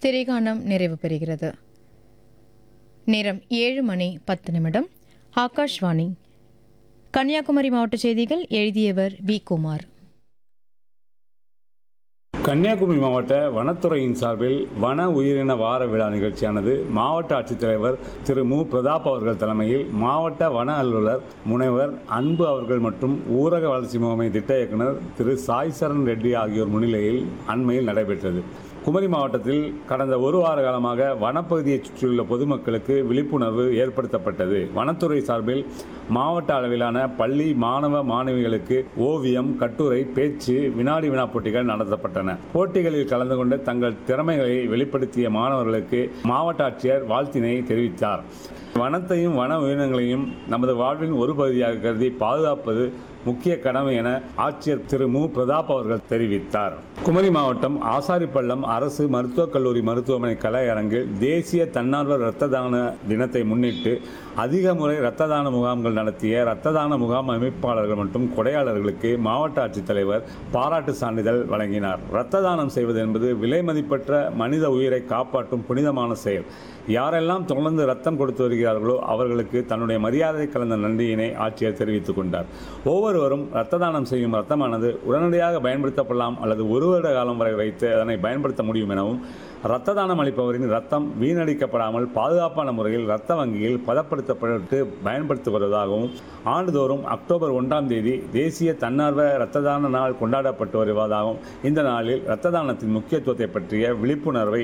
திரைகாணம் நிறைவு பெறுகிறது நேரம் ஏழு மணி பத்து நிமிடம் ஆகாஷ்வாணி கன்னியாகுமரி மாவட்ட செய்திகள் எழுதியவர் வி குமார் கன்னியாகுமரி மாவட்ட வனத்துறையின் சார்பில் வன உயிரின வார விழா நிகழ்ச்சியானது மாவட்ட ஆட்சித்தலைவர் திரு மு பிரதாப் அவர்கள் தலைமையில் மாவட்ட வன அலுவலர் முனைவர் அன்பு அவர்கள் மற்றும் ஊரக வளர்ச்சி முகமை திட்ட இயக்குனர் திரு சாய் சரண் ரெட்டி ஆகியோர் முன்னிலையில் அண்மையில் நடைபெற்றது குமரி மாவட்டத்தில் கடந்த ஒரு வார காலமாக வனப்பகுதியைச் சுற்றியுள்ள பொதுமக்களுக்கு விழிப்புணர்வு ஏற்படுத்தப்பட்டது வனத்துறை சார்பில் மாவட்ட அளவிலான பள்ளி மாணவ மாணவிகளுக்கு ஓவியம் கட்டுரை பேச்சு வினாடி வினா போட்டிகள் நடத்தப்பட்டன போட்டிகளில் கலந்து கொண்டு தங்கள் திறமைகளை வெளிப்படுத்திய மாணவர்களுக்கு மாவட்ட ஆட்சியர் வாழ்த்தினை தெரிவித்தார் வனத்தையும் வன உயிரினங்களையும் நமது வாழ்வின் ஒரு பகுதியாக கருதி பாதுகாப்பது முக்கிய கடமை என ஆட்சியர் திரு மு பிரதாப் அவர்கள் தெரிவித்தார் குமரி மாவட்டம் ஆசாரிப்பள்ளம் அரசு மருத்துவக் கல்லூரி மருத்துவமனை கலையரங்கில் தேசிய தன்னார்வ இரத்த தான தினத்தை முன்னிட்டு அதிக முறை இரத்த தான முகாம்கள் நடத்திய இரத்த தான முகாம் அமைப்பாளர்கள் மற்றும் கொடையாளர்களுக்கு மாவட்ட ஆட்சித்தலைவர் பாராட்டு சான்றிதழ் வழங்கினார் இரத்த தானம் செய்வது என்பது விலை மதிப்பற்ற மனித உயிரை காப்பாற்றும் புனிதமான செயல் யாரெல்லாம் தொடர்ந்து ரத்தம் கொடுத்து வருகிறார்களோ அவர்களுக்கு தன்னுடைய மரியாதை கலந்த நன்றியினை ஆட்சியர் தெரிவித்துக் கொண்டார் ஒவ்வொருவரும் இரத்த தானம் செய்யும் ரத்தமானது உடனடியாக பயன்படுத்தப்படலாம் அல்லது ஒரு வருட காலம் வரை வைத்து அதனை பயன்படுத்த முடியும் எனவும் இரத்த தானம் அளிப்பவரின் ரத்தம் வீணடிக்கப்படாமல் பாதுகாப்பான முறையில் இரத்த வங்கியில் பதப்படுத்தப்பட்டு பயன்படுத்தி வருவதாகவும் ஆண்டுதோறும் அக்டோபர் ஒன்றாம் தேதி தேசிய தன்னார்வ இரத்த தான நாள் கொண்டாடப்பட்டு வருவதாகவும் இந்த நாளில் இரத்த தானத்தின் முக்கியத்துவத்தை பற்றிய விழிப்புணர்வை